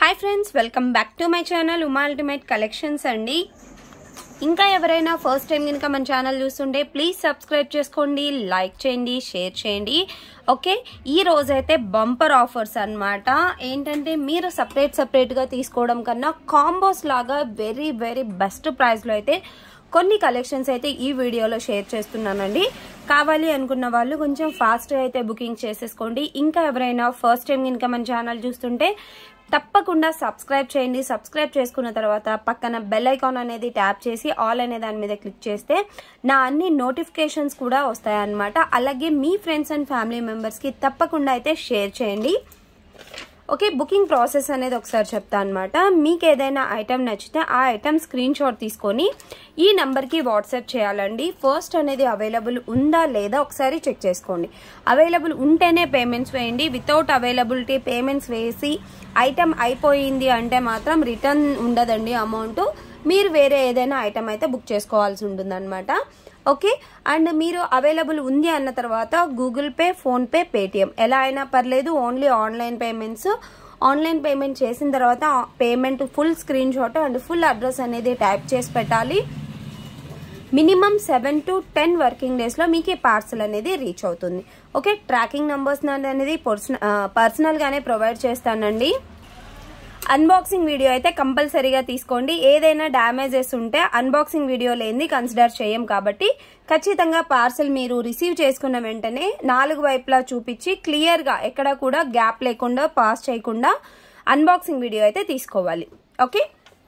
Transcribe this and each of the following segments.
hi friends welcome back to my channel Uma ultimate collections అండి ఇంకా ఎవరైనా ఫస్ట్ టైం కనుక మన ఛానల్ చూస్తుంటే ప్లీజ్ సబ్స్క్రైబ్ చేసుకోండి లైక్ చేయండి షేర్ చేయండి ఓకే ఈ రోజైతే బంపర్ ఆఫర్స్ అన్నమాట ఏంటంటే మీరు సపరేట్ సపరేట్గా తీసుకోవడం కన్నా కాంబోస్ లాగా వెరీ వెరీ బెస్ట్ ప్రైస్లో అయితే కొన్ని కలెక్షన్స్ అయితే ఈ వీడియోలో షేర్ చేస్తున్నానండి కావాలి అనుకున్న వాళ్ళు కొంచెం ఫాస్ట్గా అయితే బుకింగ్ చేసేసుకోండి ఇంకా ఎవరైనా ఫస్ట్ టైం కనుక మన ఛానల్ చూస్తుంటే తప్పకుండా సబ్స్క్రైబ్ చేయండి సబ్స్క్రైబ్ చేసుకున్న తర్వాత పక్కన బెల్ ఐకాన్ అనేది ట్యాప్ చేసి ఆల్ అనే దాని మీద క్లిక్ చేస్తే నా అన్ని నోటిఫికేషన్స్ కూడా వస్తాయన్నమాట అలాగే మీ ఫ్రెండ్స్ అండ్ ఫ్యామిలీ మెంబర్స్కి తప్పకుండా అయితే షేర్ చేయండి ఓకే బుకింగ్ ప్రాసెస్ అనేది ఒకసారి చెప్తా అనమాట మీకు ఏదైనా ఐటెం నచ్చితే ఆ ఐటెం స్క్రీన్ షాట్ తీసుకొని ఈ నెంబర్కి వాట్సాప్ చేయాలండి ఫస్ట్ అనేది అవైలబుల్ ఉందా లేదా ఒకసారి చెక్ చేసుకోండి అవైలబుల్ ఉంటేనే పేమెంట్స్ వేయండి వితౌట్ అవైలబిలిటీ పేమెంట్స్ వేసి ఐటెం అయిపోయింది అంటే మాత్రం రిటర్న్ ఉండదండి అమౌంట్ మీరు వేరే ఏదైనా ఐటెం అయితే బుక్ చేసుకోవాల్సి ఉంటుందన్నమాట ఓకే అండ్ మీరు అవైలబుల్ ఉంది అన్న తర్వాత గూగుల్ పే ఫోన్పే పేటిఎం ఎలా అయినా పర్లేదు only online payments online payment చేసిన తర్వాత payment full screenshot and full address అనేది టైప్ చేసి పెట్టాలి minimum seven to ten working డేస్లో మీకు ఈ పార్సల్ అనేది రీచ్ అవుతుంది ఓకే ట్రాకింగ్ నెంబర్స్ అనేది పర్సనల్గానే ప్రొవైడ్ చేస్తానండి అన్బాక్సింగ్ వీడియో అయితే కంపల్సరీగా తీసుకోండి ఏదైనా డ్యామేజెస్ ఉంటే అన్బాక్సింగ్ వీడియో లేని కన్సిడర్ చేయం కాబట్టి ఖచ్చితంగా పార్సల్ మీరు రిసీవ్ చేసుకున్న వెంటనే నాలుగు వైపులా చూపించి క్లియర్గా ఎక్కడ కూడా గ్యాప్ లేకుండా పాస్ చేయకుండా అన్బాక్సింగ్ వీడియో అయితే తీసుకోవాలి ఓకే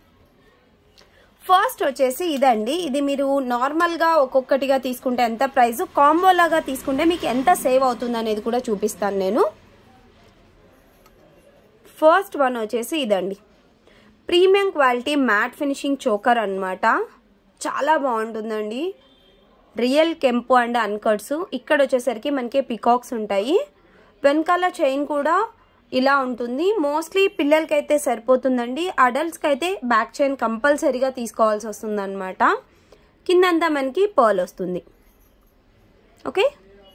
ఫస్ట్ వచ్చేసి ఇదండి ఇది మీరు నార్మల్గా ఒక్కొక్కటిగా తీసుకుంటే ఎంత ప్రైస్ కాంబో లాగా తీసుకుంటే మీకు ఎంత సేవ్ అవుతుంది అనేది కూడా చూపిస్తాను నేను ఫస్ట్ వన్ వచ్చేసి ఇదండి premium quality matte finishing choker అనమాట చాలా బాగుంటుందండి రియల్ కెంపు అండ్ అన్కట్స్ ఇక్కడ వచ్చేసరికి మనకి పికాక్స్ ఉంటాయి వెనకాల చైన్ కూడా ఇలా ఉంటుంది మోస్ట్లీ పిల్లలకైతే సరిపోతుందండి అడల్ట్స్కి అయితే బ్యాక్ చైన్ కంపల్సరీగా తీసుకోవాల్సి వస్తుంది అనమాట కిందంతా మనకి పర్ల్ వస్తుంది ఓకే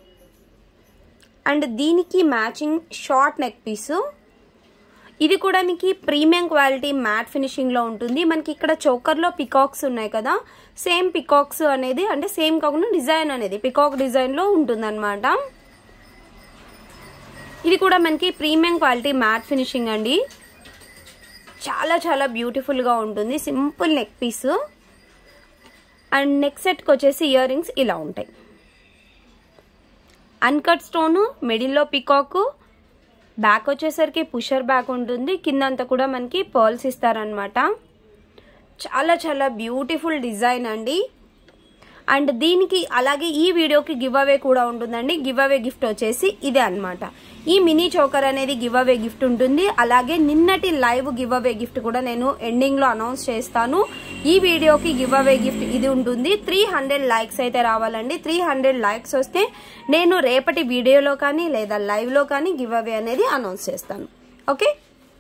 అండ్ దీనికి మ్యాచింగ్ షార్ట్ నెక్ పీసు ఇది కూడా మీకు ప్రీమియం క్వాలిటీ మ్యాట్ ఫినిషింగ్లో ఉంటుంది మనకి ఇక్కడ చోకర్లో పికాక్స్ ఉన్నాయి కదా సేమ్ పికాక్స్ అనేది అంటే సేమ్ కాకుండా డిజైన్ అనేది పికాక్ డిజైన్లో ఉంటుందన్నమాట ఇది కూడా మనకి ప్రీమియం క్వాలిటీ మ్యాట్ ఫినిషింగ్ అండి చాలా చాలా బ్యూటిఫుల్గా ఉంటుంది simple neck piece and neck సెట్కి వచ్చేసి ఇయర్ రింగ్స్ ఇలా ఉంటాయి అన్కట్ స్టోను మిడిల్లో పికాకు బ్యాక్ వచ్చేసరికి పుషర్ బ్యాక్ ఉంటుంది కిందంతా కూడా మనకి పర్ల్స్ ఇస్తారనమాట చాలా చాలా బ్యూటిఫుల్ డిజైన్ అండి అండ్ దీనికి అలాగే ఈ వీడియోకి గివ్ అవే కూడా ఉంటుందండి గివ్ అవే గిఫ్ట్ వచ్చేసి ఇదే అనమాట ఈ మినీ చోకర్ అనేది గివ్ అవే గిఫ్ట్ ఉంటుంది అలాగే నిన్నటి లైవ్ గివ్ అవే గిఫ్ట్ కూడా నేను ఎండింగ్లో అనౌన్స్ చేస్తాను ఈ వీడియోకి గివ్ అవే గిఫ్ట్ ఇది ఉంటుంది త్రీ హండ్రెడ్ లైక్స్ అయితే రావాలండి త్రీ హండ్రెడ్ లైక్స్ వస్తే నేను రేపటి వీడియోలో కానీ లేదా లైవ్లో కానీ గివ్ అవే అనేది అనౌన్స్ చేస్తాను ఓకే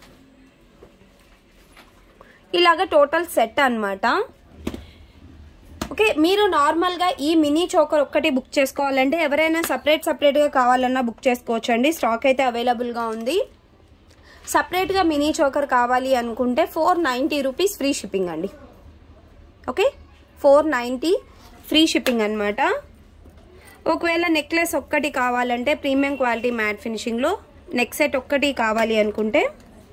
ఇలాగ టోటల్ సెట్ అనమాట ఓకే మీరు నార్మల్గా ఈ మినీ చోకర్ ఒక్కటి బుక్ చేసుకోవాలంటే ఎవరైనా సపరేట్ సపరేట్గా కావాలన్నా బుక్ చేసుకోవచ్చు అండి స్టాక్ అయితే అవైలబుల్గా ఉంది సపరేట్గా మినీ చోకర్ కావాలి అనుకుంటే four ninety rupees free shipping అండి okay four ninety free shipping అనమాట ఒకవేళ నెక్లెస్ ఒక్కటి కావాలంటే ప్రీమియం క్వాలిటీ మ్యాట్ ఫినిషింగ్లో నెక్ సెట్ ఒక్కటి కావాలి అనుకుంటే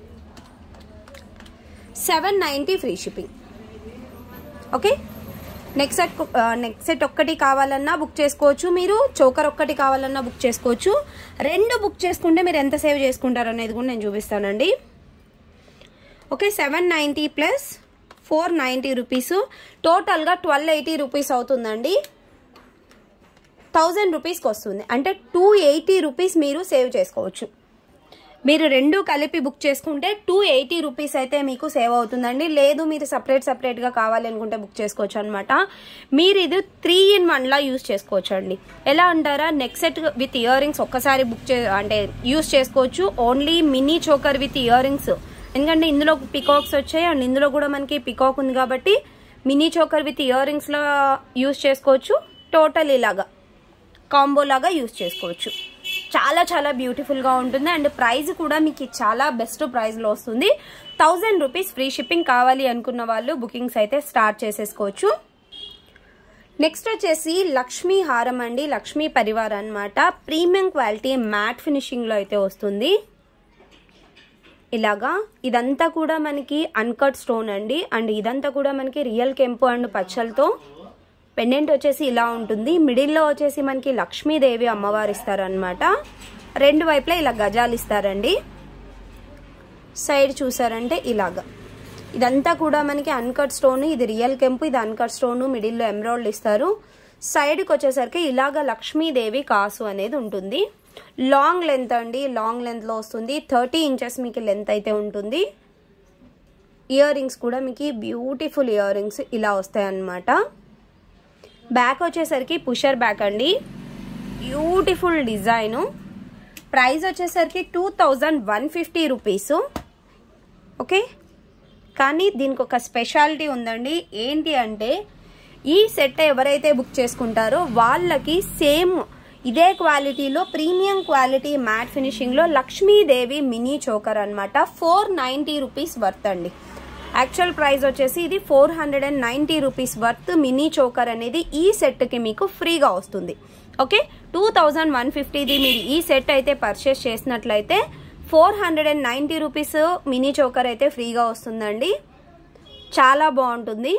seven ninety free shipping okay neck set neck set ఒక్కటి కావాలన్నా బుక్ చేసుకోవచ్చు మీరు చోకర్ ఒక్కటి కావాలన్నా బుక్ చేసుకోవచ్చు రెండు బుక్ చేసుకుంటే మీరు ఎంత సేవ్ చేసుకుంటారు అనేది కూడా నేను చూపిస్తానండి okay seven ninety plus four ninety rupees టోటల్గా ట్వెల్వ్ ఎయిటీ రూపీస్ అవుతుందండి థౌజండ్ రూపీస్కి వస్తుంది అంటే టూ ఎయిటీ రూపీస్ మీరు సేవ్ చేసుకోవచ్చు మీరు రెండు కలిపి బుక్ చేసుకుంటే టూ ఎయిటీ రూపీస్ అయితే మీకు సేవ్ అవుతుందండి లేదు మీరు సపరేట్ సపరేట్గా కావాలి అనుకుంటే బుక్ చేసుకోవచ్చు అనమాట మీరు ఇది త్రీ ఇన్ వన్లా యూస్ చేసుకోవచ్చు అండి ఎలా అంటారా neck set with earrings ఒక్కసారి బుక్ చే అంటే యూస్ చేసుకోవచ్చు only mini choker with earrings ఎందుకంటే ఇందులో పికాక్స్ వచ్చాయి అండ్ ఇందులో కూడా మనకి పికాక్ ఉంది కాబట్టి మినీ చోకర్ విత్ ఇయర్ రింగ్స్లో యూస్ చేసుకోవచ్చు టోటల్ ఇలాగా కాంబో లాగా యూస్ చేసుకోవచ్చు చాలా చాలా బ్యూటిఫుల్గా ఉంటుంది అండ్ ప్రైస్ కూడా మీకు చాలా బెస్ట్ ప్రైస్లో వస్తుంది థౌజండ్ రూపీస్ ఫ్రీ షిప్పింగ్ కావాలి అనుకున్న వాళ్ళు బుకింగ్స్ అయితే స్టార్ట్ చేసేసుకోవచ్చు నెక్స్ట్ వచ్చేసి లక్ష్మీ హారం అండి లక్ష్మీ పరివార్ అన్నమాట ప్రీమియం క్వాలిటీ మ్యాట్ ఫినిషింగ్లో అయితే వస్తుంది ఇలాగా ఇదంతా కూడా మనకి అన్కట్ స్టోన్ అండి అండ్ ఇదంతా కూడా మనకి రియల్ కెంపు అండ్ పచ్చలతో పెండెంట్ వచ్చేసి ఇలా ఉంటుంది మిడిల్లో వచ్చేసి మనకి లక్ష్మీదేవి అమ్మవారు ఇస్తారనమాట రెండు వైపులా ఇలా గజాలు ఇస్తారండి సైడ్ చూసారంటే ఇలాగా ఇదంతా కూడా మనకి అన్కట్ స్టోన్ ఇది రియల్ కెంపు ఇది అన్కట్ స్టోన్ మిడిల్లో ఎమరాల్డ్ ఇస్తారు సైడ్కి వచ్చేసరికి ఇలాగ లక్ష్మీదేవి కాసు అనేది ఉంటుంది లాంగ్ లెంత్ అండి లాంగ్ లెంత్లో వస్తుంది థర్టీ ఇంచెస్ మీకు లెంత్ అయితే ఉంటుంది ఇయర్ రింగ్స్ కూడా మీకు బ్యూటిఫుల్ ఇయర్ రింగ్స్ ఇలా వస్తాయి అన్నమాట బ్యాక్ వచ్చేసరికి పుషర్ బ్యాక్ అండి బ్యూటిఫుల్ డిజైను ప్రైస్ వచ్చేసరికి two thousand one fifty rupees okay కానీ దీనికి ఒక స్పెషాలిటీ ఉందండి ఏంటి అంటే ఈ సెట్ ఎవరైతే బుక్ చేసుకుంటారో వాళ్ళకి సేమ్ ఇదే క్వాలిటీలో ప్రీమియం క్వాలిటీ మ్యాట్ ఫినిషింగ్లో లక్ష్మీదేవి మినీ చోకర్ అనమాట ఫోర్ నైంటీ రూపీస్ వర్త్ అండి యాక్చువల్ ప్రైస్ వచ్చేసి ఇది four hundred and ninety rupees worth mini choker అనేది ఈ సెట్కి మీకు ఫ్రీగా వస్తుంది ఓకే టూ థౌజండ్ వన్ ఫిఫ్టీది మీరు ఈ సెట్ అయితే పర్చేస్ చేసినట్లయితే four hundred and ninety rupees mini choker అయితే ఫ్రీగా వస్తుందండి చాలా బాగుంటుంది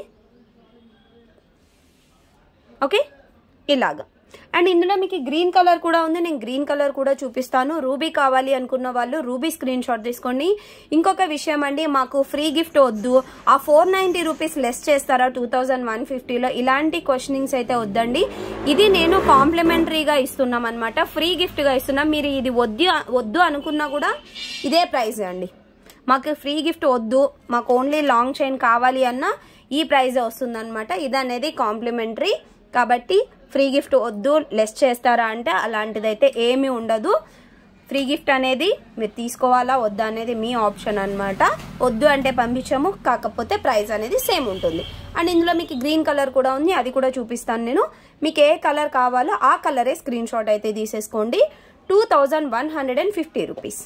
ఓకే ఇలాగా అండ్ ఇందులో మీకు గ్రీన్ కలర్ కూడా ఉంది నేను గ్రీన్ కలర్ కూడా చూపిస్తాను రూబీ కావాలి అనుకున్న వాళ్ళు రూబీ స్క్రీన్ షాట్ తీసుకోండి ఇంకొక విషయం అండి మాకు ఫ్రీ గిఫ్ట్ వద్దు ఆ ఫోర్ నైంటీ రూపీస్ లెస్ చేస్తారా టూ థౌజండ్ వన్ ఫిఫ్టీలో ఇలాంటి క్వశ్చనింగ్స్ అయితే వద్దండి ఇది నేను కాంప్లిమెంటరీగా ఇస్తున్నాం అనమాట ఫ్రీ గిఫ్ట్గా ఇస్తున్నాం మీరు ఇది వద్దు వద్దు అనుకున్నా కూడా ఇదే ప్రైస్ అండి మాకు ఫ్రీ గిఫ్ట్ వద్దు మాకు ఓన్లీ లాంగ్ చైన్ కావాలి అన్న ఈ ప్రైజ్ వస్తుందన్నమాట ఇది అనేది కాంప్లిమెంటరీ కాబట్టి ఫ్రీ గిఫ్ట్ వద్దు లెస్ చేస్తారా అంటే అలాంటిదైతే ఏమీ ఉండదు ఫ్రీ గిఫ్ట్ అనేది మీరు తీసుకోవాలా వద్దా అనేది మీ ఆప్షన్ అనమాట వద్దు అంటే పంపించాము కాకపోతే ప్రైస్ అనేది సేమ్ ఉంటుంది అండ్ ఇందులో మీకు గ్రీన్ కలర్ కూడా ఉంది అది కూడా చూపిస్తాను నేను మీకు ఏ కలర్ కావాలో ఆ కలరే స్క్రీన్ షాట్ అయితే తీసేసుకోండి two thousand one hundred and fifty rupees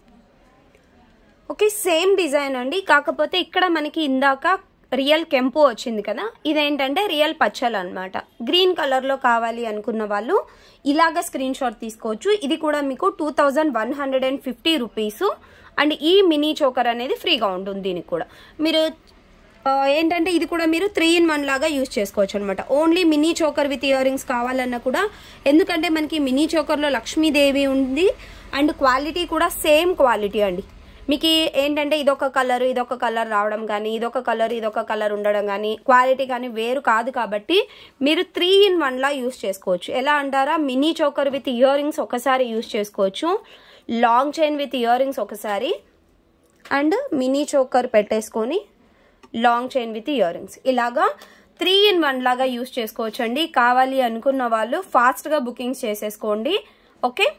okay same design అండి కాకపోతే ఇక్కడ మనకి ఇందాక రియల్ కెంపు వచ్చింది కదా ఇదేంటంటే రియల్ పచ్చలు అనమాట గ్రీన్ కలర్లో కావాలి అనుకున్న వాళ్ళు ఇలాగ స్క్రీన్ షాట్ తీసుకోవచ్చు ఇది కూడా మీకు two thousand one hundred and fifty rupees and ఈ మినీ చోకర్ అనేది ఫ్రీగా ఉంటుంది దీనికి కూడా మీరు ఆ, ఏంటంటే ఇది కూడా మీరు త్రీ ఇన్ వన్ లాగా యూజ్ చేసుకోవచ్చు అనమాట only mini choker with earrings కావాలన్నా కూడా ఎందుకంటే మనకి మినీ చోకర్లో లక్ష్మీదేవి ఉంది అండ్ క్వాలిటీ కూడా సేమ్ క్వాలిటీ అండి మీకు ఏంటంటే ఇదొక కలర్ ఇదొక కలర్ రావడం కానీ ఇదొక కలర్ ఇదొక కలర్ ఉండడం కానీ క్వాలిటీ కానీ వేరు కాదు కాబట్టి మీరు త్రీ ఇన్ వన్లా యూస్ చేసుకోవచ్చు ఎలా అంటారా mini choker with earrings ఒకసారి యూస్ చేసుకోవచ్చు long chain with earrings ఒకసారి అండ్ మినీ చోకర్ పెట్టేసుకొని long chain with earrings ఇలాగా త్రీ ఇన్ వన్ లాగా యూస్ చేసుకోవచ్చు అండి కావాలి అనుకున్న వాళ్ళు ఫాస్ట్గా బుకింగ్స్ చేసేసుకోండి ఓకే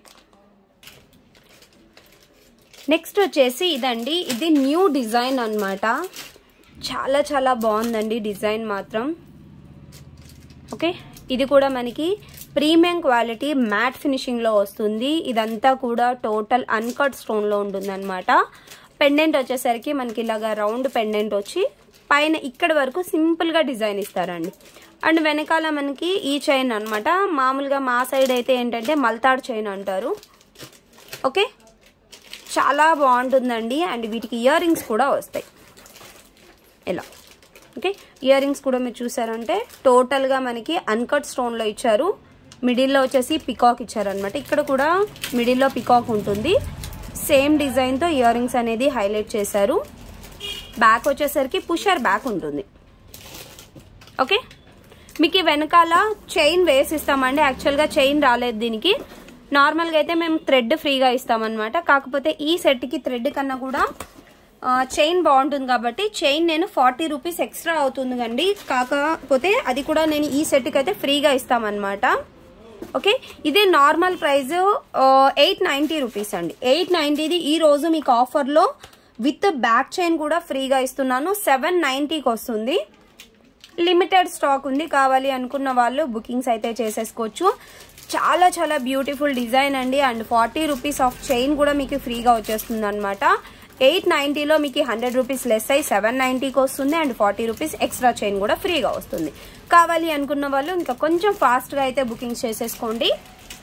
నెక్స్ట్ వచ్చేసి ఇదండి ఇది న్యూ డిజైన్ అన్నమాట చాలా చాలా బాగుందండి డిజైన్ మాత్రం ఓకే ఇది కూడా మనకి ప్రీమియం క్వాలిటీ మ్యాట్ ఫినిషింగ్లో వస్తుంది ఇదంతా కూడా టోటల్ అన్కట్ స్టోన్లో ఉంటుంది అనమాట పెండెంట్ వచ్చేసరికి మనకి ఇలాగా రౌండ్ పెండెంట్ వచ్చి పైన ఇక్కడ వరకు సింపుల్గా డిజైన్ ఇస్తారండి అండ్ వెనకాల మనకి ఈ చైన్ అనమాట మామూలుగా మా సైడ్ అయితే ఏంటంటే మల్తాడ్ చైన్ అంటారు ఓకే చాలా బాగుంటుందండి అండ్ వీటికి ఇయర్ రింగ్స్ కూడా వస్తాయి ఇలా ఓకే ఇయర్ రింగ్స్ కూడా మీరు చూసారంటే టోటల్గా మనకి అన్కట్ స్టోన్లో ఇచ్చారు మిడిల్లో వచ్చేసి పికాక్ ఇచ్చారనమాట ఇక్కడ కూడా మిడిల్లో పికాక్ ఉంటుంది సేమ్ డిజైన్తో ఇయర్ రింగ్స్ అనేది హైలైట్ చేశారు బ్యాక్ వచ్చేసరికి పుషర్ బ్యాక్ ఉంటుంది ఓకే మీకు ఈ వెనకాల చైన్ వేసి ఇస్తామండి యాక్చువల్గా చైన్ రాలేదు దీనికి నార్మల్గా అయితే మేము థ్రెడ్ ఫ్రీగా ఇస్తామన్నమాట కాకపోతే ఈ సెట్కి థ్రెడ్ కన్నా కూడా చైన్ బాగుంటుంది కాబట్టి చైన్ నేను ఫార్టీ రూపీస్ ఎక్స్ట్రా అవుతుంది కండి కాకపోతే అది కూడా నేను ఈ సెట్కి అయితే ఫ్రీగా ఇస్తామన్నమాట ఓకే ఇది normal price eight ninety rupees అండి ఎయిట్ నైంటీది ఈ రోజు మీకు ఆఫర్లో విత్ బ్యాక్ చైన్ కూడా ఫ్రీగా ఇస్తున్నాను సెవెన్ నైంటీకి వస్తుంది లిమిటెడ్ స్టాక్ ఉంది కావాలి అనుకున్న వాళ్ళు బుకింగ్స్ అయితే చేసేసుకోవచ్చు చాలా చాలా బ్యూటిఫుల్ డిజైన్ అండి and forty rupees of chain కూడా మీకు ఫ్రీగా వచ్చేస్తుంది అనమాట ఎయిట్ నైంటీలో మీకు హండ్రెడ్ రూపీస్ లెస్ అయ్యి సెవెన్ నైంటీకి వస్తుంది and forty rupees extra chain కూడా ఫ్రీగా వస్తుంది కావాలి అనుకున్న వాళ్ళు ఇంకా కొంచెం ఫాస్ట్గా అయితే బుకింగ్ చేసేసుకోండి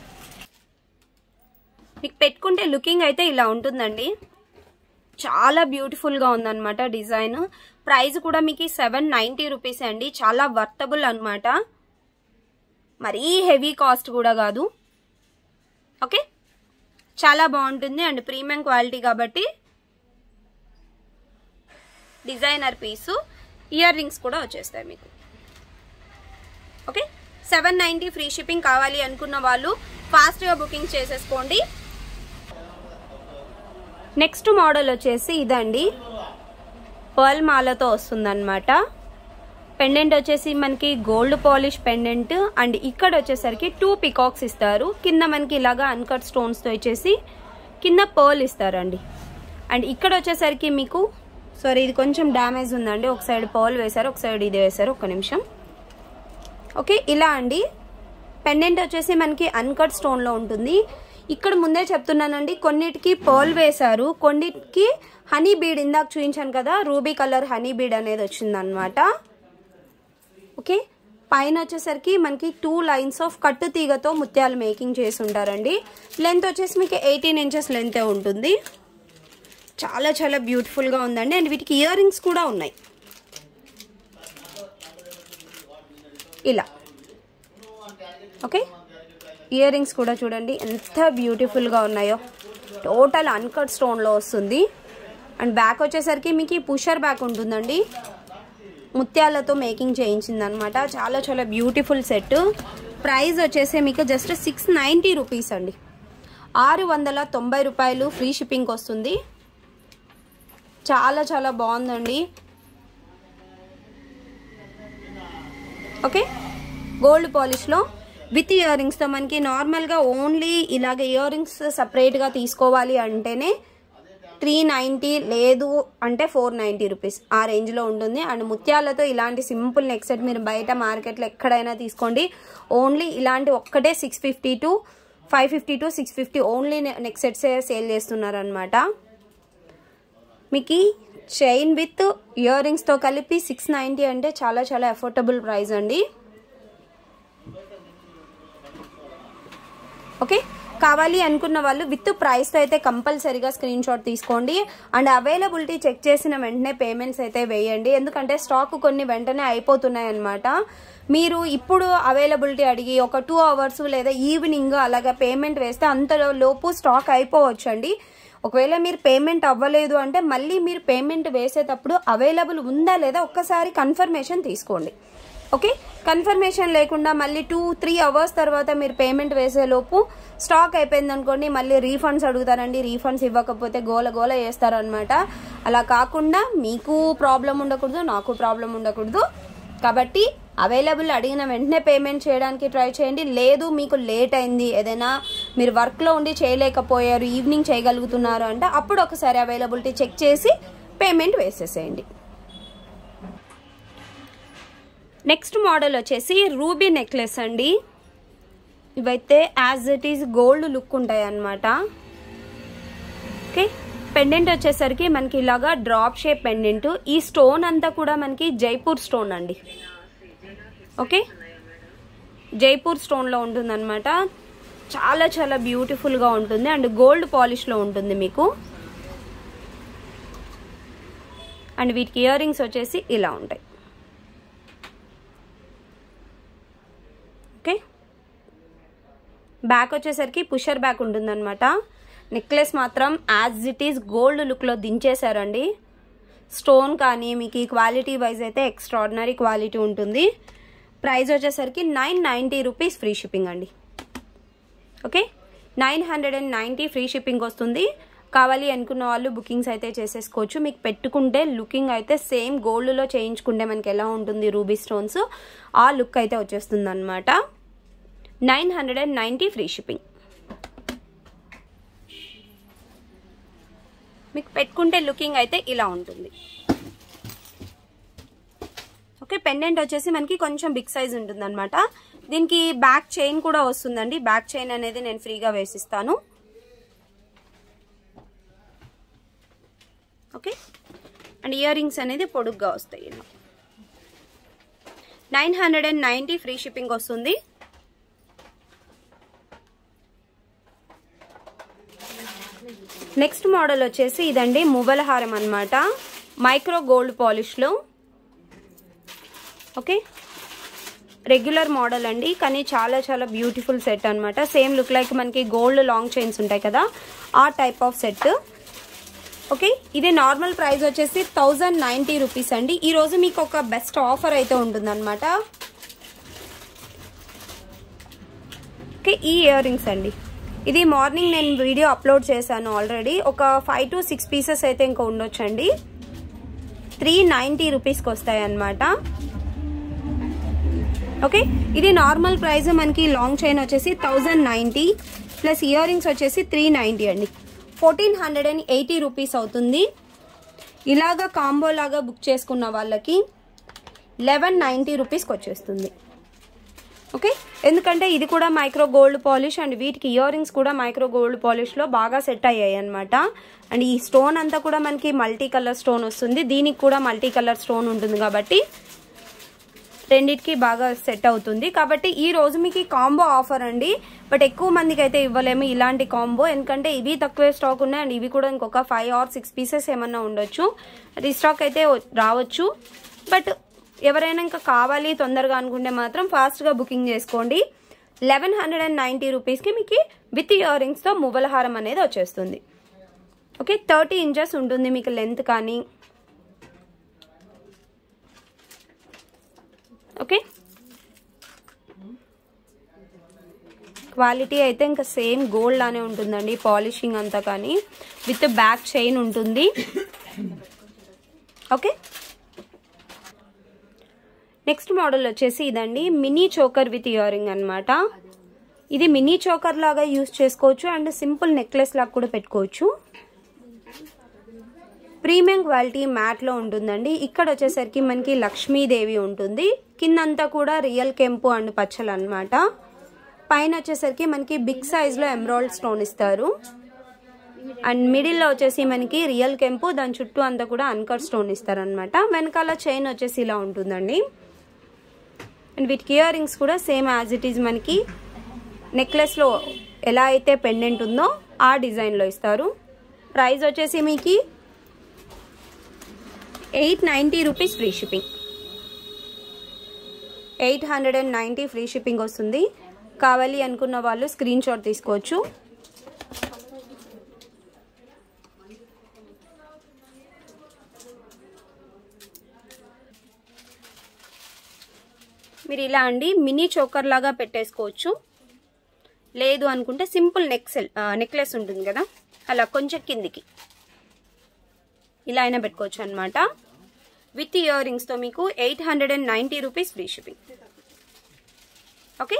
మీకు పెట్టుకుంటే లుకింగ్ అయితే ఇలా ఉంటుందండి చాలా బ్యూటిఫుల్గా ఉందన్నమాట డిజైన్ ప్రైస్ కూడా మీకు సెవెన్ నైంటీ రూపీస్ అండి చాలా వర్తబుల్ అనమాట మరీ హెవీ కాస్ట్ కూడా కాదు ఓకే చాలా బాగుంటుంది అండ్ ప్రీమియం క్వాలిటీ కాబట్టి డిజైనర్ పీసు ఇయర్ రింగ్స్ కూడా వచ్చేస్తాయి మీకు okay seven ninety free shipping కావాలి అనుకున్న వాళ్ళు ఫాస్ట్గా బుకింగ్ చేసేసుకోండి నెక్స్ట్ మోడల్ వచ్చేసి ఇదండి పర్ల్ మాలతో వస్తుందన్నమాట పెండెంట్ వచ్చేసి మనకి గోల్డ్ పాలిష్ పెండెంట్ అండ్ ఇక్కడ వచ్చేసరికి టూ పికాక్స్ ఇస్తారు కింద మనకి ఇలాగా అన్కట్ స్టోన్స్తో వచ్చేసి కింద పర్ల్ ఇస్తారండి అండ్ ఇక్కడ వచ్చేసరికి మీకు సారీ ఇది కొంచెం డ్యామేజ్ ఉందండి ఒక సైడ్ పర్ల్ వేశారు ఒక సైడ్ ఇది వేశారు ఒక నిమిషం ఓకే ఇలా అండి పెండెంట్ వచ్చేసి మనకి అన్కట్ స్టోన్లో ఉంటుంది ఇక్కడ ముందే చెప్తున్నానండి కొన్నిటికి పర్ల్ వేశారు కొన్నిటికి హనీ బీడ్ ఇందాక చూపించాను కదా రూబీ కలర్ హనీ బీడ్ అనేది వచ్చిందనమాట ఓకే పైన వచ్చేసరికి మనకి టూ లైన్స్ ఆఫ్ కట్టు తీగతో ముత్యాలు మేకింగ్ చేసి ఉంటారండి లెంత్ వచ్చేసి మీకు ఎయిటీన్ ఇంచెస్ లెంతే ఉంటుంది చాలా చాలా బ్యూటిఫుల్గా ఉందండి అండ్ వీటికి ఇయర్ రింగ్స్ కూడా ఉన్నాయి ఇలా ఓకే ఇయర్ రింగ్స్ కూడా చూడండి ఎంత బ్యూటిఫుల్గా ఉన్నాయో టోటల్ అన్కట్ స్టోన్లో వస్తుంది అండ్ బ్యాక్ వచ్చేసరికి మీకు ఈ పుషర్ బ్యాక్ ఉంటుందండి ముత్యాలతో మేకింగ్ చేయించింది అనమాట చాలా చాలా బ్యూటిఫుల్ సెట్ ప్రైస్ వచ్చేసి మీకు జస్ట్ సిక్స్ నైంటీ రూపీస్ అండి ఆరు వందల తొంభై రూపాయలు ఫ్రీ షిప్పింగ్ వస్తుంది చాలా చాలా బాగుందండి ఓకే గోల్డ్ పాలిష్లో విత్ ఇయర్ రింగ్స్తో మనకి నార్మల్గా ఓన్లీ ఇలాగ ఇయర్ రింగ్స్ సపరేట్గా తీసుకోవాలి అంటేనే త్రీ నైంటీ లేదు అంటే ఫోర్ నైంటీ రూపీస్ ఆ రేంజ్లో ఉంటుంది అండ్ ముత్యాలతో ఇలాంటి సింపుల్ నెక్ సెట్ మీరు బయట మార్కెట్లో ఎక్కడైనా తీసుకోండి ఓన్లీ ఇలాంటి ఒక్కటే six fifty to five fifty to six fifty only neck సెట్సే సేల్ చేస్తున్నారు అనమాట మీకు చైన్ విత్ ఇయర్ రింగ్స్తో కలిపి సిక్స్ నైంటీ అంటే చాలా చాలా అఫోర్డబుల్ ప్రైస్ అండి ఓకే కావాలి అనుకున్న వాళ్ళు విత్ ప్రైస్తో అయితే కంపల్సరీగా స్క్రీన్ షాట్ తీసుకోండి అండ్ అవైలబిలిటీ చెక్ చేసిన వెంటనే పేమెంట్స్ అయితే వేయండి ఎందుకంటే స్టాక్ కొన్ని వెంటనే అయిపోతున్నాయి అనమాట మీరు ఇప్పుడు అవైలబిలిటీ అడిగి ఒక టూ అవర్స్ లేదా ఈవినింగ్ అలాగా పేమెంట్ వేస్తే అంతలో లోపు స్టాక్ అయిపోవచ్చు అండి ఒకవేళ మీరు పేమెంట్ అవ్వలేదు అంటే మళ్ళీ మీరు పేమెంట్ వేసేటప్పుడు అవైలబుల్ ఉందా లేదా ఒక్కసారి కన్ఫర్మేషన్ తీసుకోండి ఓకే కన్ఫర్మేషన్ లేకుండా మళ్ళీ టూ త్రీ అవర్స్ తర్వాత మీరు పేమెంట్ వేసేలోపు స్టాక్ అయిపోయింది అనుకోండి మళ్ళీ రీఫండ్స్ అడుగుతారండి రీఫండ్స్ ఇవ్వకపోతే గోల గోల చేస్తారనమాట అలా కాకుండా మీకు ప్రాబ్లం ఉండకూడదు నాకు ప్రాబ్లం ఉండకూడదు కాబట్టి అవైలబుల్ అడిగిన వెంటనే పేమెంట్ చేయడానికి ట్రై చేయండి లేదు మీకు లేట్ అయింది ఏదైనా మీరు వర్క్లో ఉండి చేయలేకపోయారు ఈవినింగ్ చేయగలుగుతున్నారు అంటే అప్పుడు ఒకసారి అవైలబిలిటీ చెక్ చేసి పేమెంట్ వేసేసేయండి నెక్స్ట్ మోడల్ వచ్చేసి రూబీ నెక్లెస్ అండి ఇవైతే as it is gold look ఉంటాయి అన్నమాట ఓకే పెండెంట్ వచ్చేసరికి మనకి ఇలాగా డ్రాప్ షేప్ పెండెంట్ ఈ స్టోన్ అంతా కూడా మనకి జైపూర్ స్టోన్ అండి ఓకే జైపూర్ స్టోన్లో ఉంటుందన్నమాట చాలా చాలా బ్యూటిఫుల్గా ఉంటుంది అండ్ గోల్డ్ పాలిష్లో ఉంటుంది మీకు అండ్ వీటికి ఇయర్ రింగ్స్ వచ్చేసి ఇలా ఉంటాయి ఓకే బ్యాక్ వచ్చేసరికి పుషర్ బ్యాక్ ఉంటుందన్నమాట నెక్లెస్ మాత్రం యాజ్ ఇట్ ఈస్ గోల్డ్ లుక్లో దించేశారండి స్టోన్ కానీ మీకు ఈ క్వాలిటీ వైజ్ అయితే ఎక్స్ట్రాడినరీ క్వాలిటీ ఉంటుంది ప్రైస్ వచ్చేసరికి nine ninety rupees free shipping అండి okay nine hundred and ninety free shipping వస్తుంది కావాలి అనుకున్న వాళ్ళు బుకింగ్స్ అయితే చేసేసుకోవచ్చు మీకు పెట్టుకుంటే లుకింగ్ అయితే సేమ్ గోల్డ్లో చేయించుకుంటే మనకి ఎలా ఉంటుంది రూబీ స్టోన్స్ ఆ లుక్ అయితే వచ్చేస్తుంది అనమాట nine hundred and ninety free shipping మీకు పెట్టుకుంటే లుకింగ్ అయితే ఇలా ఉంటుంది ఓకే పెండెంట్ వచ్చేసి మనకి కొంచెం బిగ్ సైజ్ ఉంటుంది అనమాట దీనికి బ్యాక్ చైన్ కూడా వస్తుందండి బ్యాక్ చైన్ అనేది నేను ఫ్రీగా వేసిస్తాను ఓకే అండ్ ఇయర్ రింగ్స్ అనేది పొడుగ్గా వస్తాయి ఇలా nine hundred and ninety free shipping వస్తుంది నెక్స్ట్ మోడల్ వచ్చేసి ఇదండి మువ్వల హారం అనమాట మైక్రో గోల్డ్ పాలిష్లో ఓకే రెగ్యులర్ మోడల్ అండి కానీ చాలా చాలా బ్యూటిఫుల్ సెట్ అనమాట సేమ్ లుక్ లైక్ మనకి గోల్డ్ లాంగ్ చైన్స్ ఉంటాయి కదా ఆ టైప్ ఆఫ్ సెట్ ఓకే ఇది నార్మల్ ప్రైస్ వచ్చేసి థౌజండ్ నైంటీ రూపీస్ అండి ఈరోజు మీకు ఒక బెస్ట్ ఆఫర్ అయితే ఉంటుందన్నమాట ఓకే ఈ ఇయర్ రింగ్స్ అండి ఇది మార్నింగ్ నేను వీడియో అప్లోడ్ చేశాను ఆల్రెడీ ఒక ఫైవ్ టు సిక్స్ పీసెస్ అయితే ఇంకా ఉండొచ్చండి త్రీ నైంటీ రూపీస్కి వస్తాయి అన్నమాట ఓకే ఇది నార్మల్ ప్రైస్ మనకి లాంగ్ చైన్ వచ్చేసి thousand ninety plus ear rings వచ్చేసి త్రీ నైంటీ అండి fourteen hundred and eighty rupees అవుతుంది ఇలాగా కాంబో లాగా బుక్ చేసుకున్న వాళ్ళకి లెవెన్ నైంటీ రూపీస్కి వచ్చేస్తుంది ఓకే ఎందుకంటే ఇది కూడా మైక్రో గోల్డ్ పాలిష్ అండ్ వీటికి ఇయర్ రింగ్స్ కూడా మైక్రో గోల్డ్ పాలిష్లో బాగా సెట్ అయ్యాయి అనమాట అండ్ ఈ స్టోన్ అంతా కూడా మనకి మల్టీ కలర్ స్టోన్ వస్తుంది దీనికి కూడా మల్టీ కలర్ స్టోన్ ఉంటుంది కాబట్టి రెండిటికి బాగా సెట్ అవుతుంది కాబట్టి ఈ రోజు మీకు కాంబో ఆఫర్ అండి బట్ ఎక్కువ మందికి అయితే ఇవ్వలేము ఇలాంటి కాంబో ఎందుకంటే ఇవి తక్కువే స్టాక్ ఉన్నాయి అండ్ ఇవి కూడా ఇంకొక ఫైవ్ ఆర్ సిక్స్ పీసెస్ ఏమన్నా ఉండొచ్చు రీస్టాక్ అయితే రావచ్చు బట్ ఎవరైనా ఇంకా కావాలి తొందరగా అనుకుంటే మాత్రం ఫాస్ట్గా బుకింగ్ చేసుకోండి లెవెన్ హండ్రెడ్ అండ్ నైంటీ రూపీస్కి మీకు విత్ ఇయర్ రింగ్స్తో మువ్వలహారం అనేది వచ్చేస్తుంది ఓకే థర్టీ ఇంచెస్ ఉంటుంది మీకు లెంత్ కానీ ఓకే క్వాలిటీ అయితే ఇంకా సేమ్ గోల్డ్ లానే ఉంటుందండి పాలిషింగ్ అంతా కానీ విత్ బ్యాక్ చైన్ ఉంటుంది ఓకే నెక్స్ట్ మోడల్ వచ్చేసి ఇదండి mini choker with ear ring అనమాట ఇది మినీ చోకర్ లాగా యూస్ చేసుకోవచ్చు అండ్ సింపుల్ నెక్లెస్ లాగా కూడా పెట్టుకోవచ్చు ప్రీమియం క్వాలిటీ మ్యాట్లో ఉంటుందండి ఇక్కడ వచ్చేసరికి మనకి లక్ష్మీదేవి ఉంటుంది కిందంతా కూడా రియల్ కెంపు అండ్ పచ్చలు అనమాట పైన వచ్చేసరికి మనకి బిగ్ సైజ్లో ఎమరాల్డ్ స్టోన్ ఇస్తారు అండ్ మిడిల్లో వచ్చేసి మనకి రియల్ కెంపు దాని చుట్టూ అంతా కూడా అన్కర్ స్టోన్ ఇస్తారు అనమాట వెనకాల చైన్ వచ్చేసి ఇలా ఉంటుందండి అండ్ వీటికి ఇయర్ రింగ్స్ కూడా సేమ్ యాజ్ ఇట్ ఈజ్ మనకి నెక్లెస్లో ఎలా అయితే పెండెంట్ ఉందో ఆ డిజైన్లో ఇస్తారు ప్రైస్ వచ్చేసి మీకు eight ninety rupees free shipping eight hundred and ninety free shipping వస్తుంది కావాలి అనుకున్న వాళ్ళు స్క్రీన్ షాట్ తీసుకోవచ్చు మీరు ఇలా అండి మినీ చోకర్ లాగా పెట్టేసుకోవచ్చు లేదు అనుకుంటే సింపుల్ నెక్ సెల్ నెక్లెస్ ఉంటుంది కదా అలా కొంచెం కిందికి ఇలా అయినా పెట్టుకోవచ్చు అనమాట విత్ ఇయర్ రింగ్స్తో మీకు eight hundred and ninety rupees free shipping okay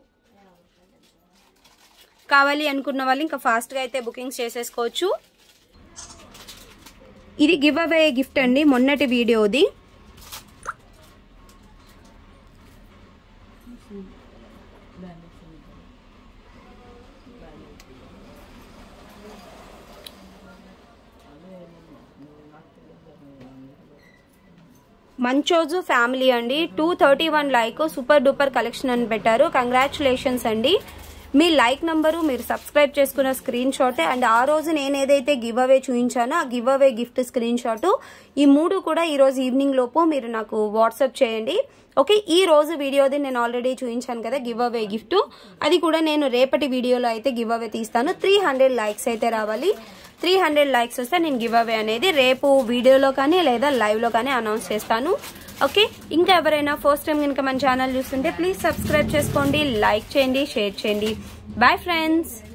కావాలి అనుకున్న వాళ్ళు ఇంకా ఫాస్ట్గా అయితే బుకింగ్స్ చేసేసుకోవచ్చు ఇది గివ్ అవే గిఫ్ట్ అండి మొన్నటి వీడియోది మంచోజు ఫ్యామిలీ అండి two thirty one like super duper collection అని పెట్టారు కంగ్రాచులేషన్స్ అండి మీ లైక్ నంబరు మీరు సబ్స్క్రైబ్ చేసుకున్న స్క్రీన్ షాట్ అండ్ ఆ రోజు నేను ఏదైతే గివ్ అవే చూపించానో ఆ giveaway gift screenshot ఈ మూడు కూడా ఈ రోజు ఈవినింగ్ లోపు మీరు నాకు వాట్సాప్ చేయండి ఓకే ఈ రోజు వీడియోది నేను ఆల్రెడీ చూపించాను కదా గివ్ అవే గిఫ్ట్ అది కూడా నేను రేపటి వీడియోలో అయితే గివ్ అవే తీస్తాను త్రీ హండ్రెడ్ లైక్స్ అయితే రావాలి త్రీ హండ్రెడ్ లైక్స్ వస్తే నేను గివ్ అవే అనేది రేపు వీడియోలో కానీ లేదా లైవ్లో కానీ అనౌన్స్ చేస్తాను ఓకే ఇంకా ఎవరైనా ఫస్ట్ టైం కనుక మన ఛానల్ చూస్తుంటే ప్లీజ్ సబ్స్క్రైబ్ చేసుకోండి లైక్ చేయండి షేర్ చేయండి బాయ్ ఫ్రెండ్స్